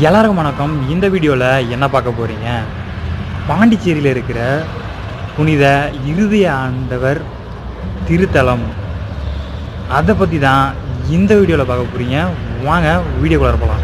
எல்லாருக்கும் வணக்கம் இந்த வீடியோவில் என்ன பார்க்க போகிறீங்க பாண்டிச்சேரியில் இருக்கிற புனித இருதய ஆண்டவர் திருத்தலம் அதை பற்றி தான் இந்த வீடியோவில் பார்க்க போகிறீங்க வாங்க வீடியோக்குள்ளார போகலாம்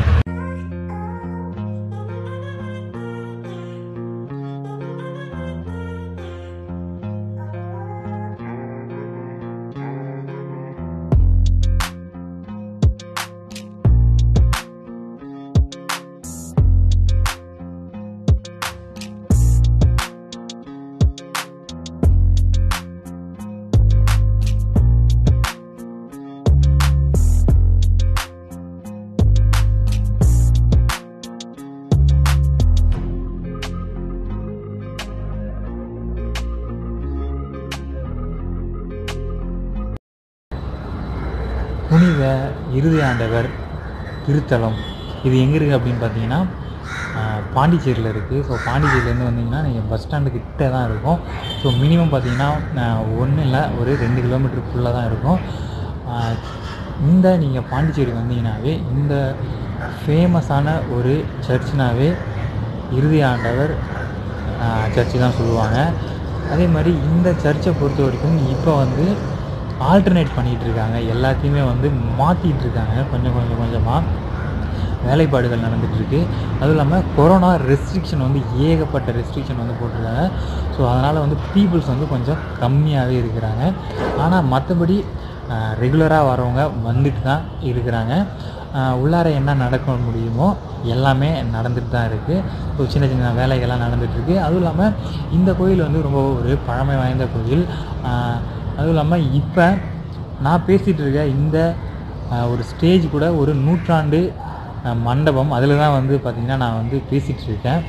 புனித இருதய ஆண்டவர் திருத்தலம் இது எங்கே இருக்குது அப்படின்னு பார்த்தீங்கன்னா ஆஹ், பாண்டிச்சேரியில் இருக்குது ஸோ பாண்டிச்சேரியிலேருந்து வந்தீங்கன்னா நீங்கள் பஸ் ஸ்டாண்டு கிட்ட தான் இருக்கும் ஸோ மினிமம் பார்த்தீங்கன்னா ஒன்றும் இல்லை ஒரு ரெண்டு கிலோமீட்டருக்குள்ளே தான் இருக்கும் ஆஹ், இந்த நீங்கள் பாண்டிச்சேரி வந்தீங்கன்னாவே இந்த ஃபேமஸான ஒரு சர்ச்னாவே இருதய ஆண்டவர் சர்ச்சு தான் சொல்லுவாங்க அதே மாதிரி இந்த சர்ச்சை பொறுத்த வரைக்கும் இப்போ வந்து ஆல்டர்னேட் பண்ணிகிட்டு இருக்காங்க எல்லாத்தையுமே வந்து மாற்றிட்டு இருக்காங்க கொஞ்சம் கொஞ்சம் கொஞ்சமாக வேலைப்பாடுகள் நடந்துட்டு இருக்கு அதுவும் இல்லாமல் கொரோனா ரெஸ்ட்ரிக்ஷன் வந்து ஏகப்பட்ட ரெஸ்ட்ரிக்ஷன் வந்து போட்டிருக்காங்க ஸோ அதனால் வந்து பீப்புள்ஸ் வந்து கொஞ்சம் கம்மியாகவே இருக்கிறாங்க ஆனால் மற்றபடி ரெகுலராக வரவங்க வந்துட்டு தான் இருக்கிறாங்க ஆஹ் உள்ளார என்ன நடக்க முடியுமோ எல்லாமே நடந்துட்டு தான் இருக்குது ஸோ சின்ன சின்ன வேலைகள்லாம் நடந்துகிட்ருக்கு அதுவும் இல்லாமல் இந்த கோயில் வந்து ரொம்ப ஒரு பழமை வாய்ந்த கோயில் ஆஹ் அதுவும் இல்லாமல் இப்போ நான் பேசிகிட்டு இருக்க இந்த ஆஹ் ஒரு ஸ்டேஜ் கூட ஒரு நூற்றாண்டு ஆஹ் மண்டபம் அதில் தான் வந்து பார்த்திங்கன்னா நான் வந்து பேசிகிட்டு இருக்கேன்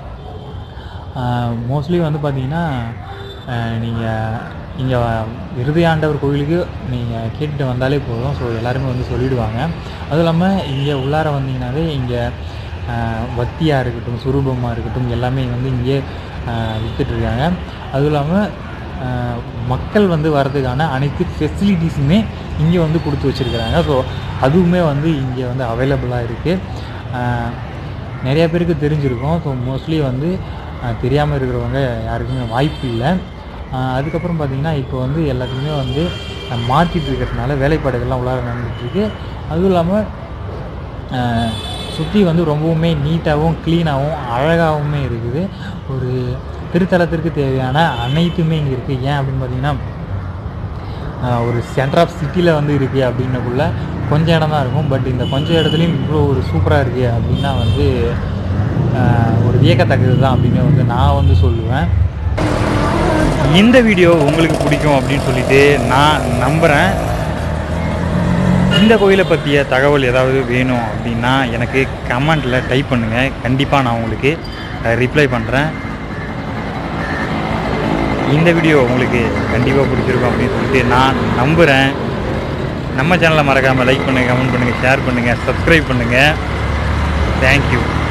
மோஸ்ட்லி வந்து பார்த்தீங்கன்னா நீங்கள் இங்கே இருதயாண்டவர் கோயிலுக்கு நீங்கள் கேட்டுட்டு வந்தாலே போதும் ஸோ எல்லாருமே வந்து சொல்லிடுவாங்க அதுவும் இல்லாமல் இங்கே உள்ளார வந்தீங்கன்னாவே இங்கே வத்தியாக இருக்கட்டும் சுரூபமாக இருக்கட்டும் எல்லாமே வந்து இங்கே விற்றுட்ருக்காங்க அதுவும் இல்லாமல் ஆஹ் மக்கள் வந்து வர்றதுக்கான அனைத்து ஃபெசிலிட்டிஸுமே இங்கே வந்து கொடுத்து வச்சுருக்கிறாங்க ஸோ அதுவுமே வந்து இங்கே வந்து அவைலபிளாக இருக்குது நிறைய பேருக்கு தெரிஞ்சிருக்கும் ஸோ மோஸ்ட்லி வந்து தெரியாமல் இருக்கிறவங்க யாருக்குமே வாய்ப்பு இல்லை ஆஹ் அதுக்கப்புறம் பார்த்திங்கன்னா இப்போ வந்து எல்லாத்துக்குமே வந்து அஹ் மாற்றிட்டு இருக்கிறதுனால வேலைப்பாடுகள்லாம் உள்ளார நடந்துகிட்ருக்கு அதுவும் இல்லாமல் சுற்றி வந்து ரொம்பவுமே நீட்டாகவும் க்ளீனாகவும் அழகாகவுமே இருக்குது ஒரு திருத்தலத்திற்கு தேவையான அனைத்துமே இங்கே இருக்குது ஏன் அப்படின்னு பார்த்தீங்கன்னா ஆஹ் ஒரு சென்டர் ஆஃப் சிட்டியில் வந்து இருக்குது அப்படின்னக்குள்ள கொஞ்சம் இடம் தான் இருக்கும் பட் இந்த கொஞ்சம் இடத்துலையும் இவ்வளோ ஒரு சூப்பராக இருக்குது அப்படின்னா வந்து ஆஹ் ஒரு வியக்கத்தக்கது தான் அப்படின்னு வந்து நான் வந்து சொல்லுவேன் இந்த வீடியோ உங்களுக்கு பிடிக்கும் அப்படின்னு சொல்லிட்டு நான் நம்புகிறேன் இந்த கோயிலை பற்றிய தகவல் ஏதாவது வேணும் அப்படின்னா எனக்கு கமெண்ட்டில் டைப் பண்ணுங்கள் கண்டிப்பாக நான் உங்களுக்கு ரிப்ளை பண்ணுறேன் இந்த வீடியோ உங்களுக்கு கண்டிப்பாக பிடிச்சிருக்கும் அப்படின்னு சொல்லிட்டு நான் நம்புகிறேன் நம்ம சேனலை மறக்காமல் லைக் பண்ணுங்கள் கமெண்ட் பண்ணுங்கள் ஷேர் பண்ணுங்கள் சப்ஸ்கிரைப் பண்ணுங்கள் தேங்க்யூ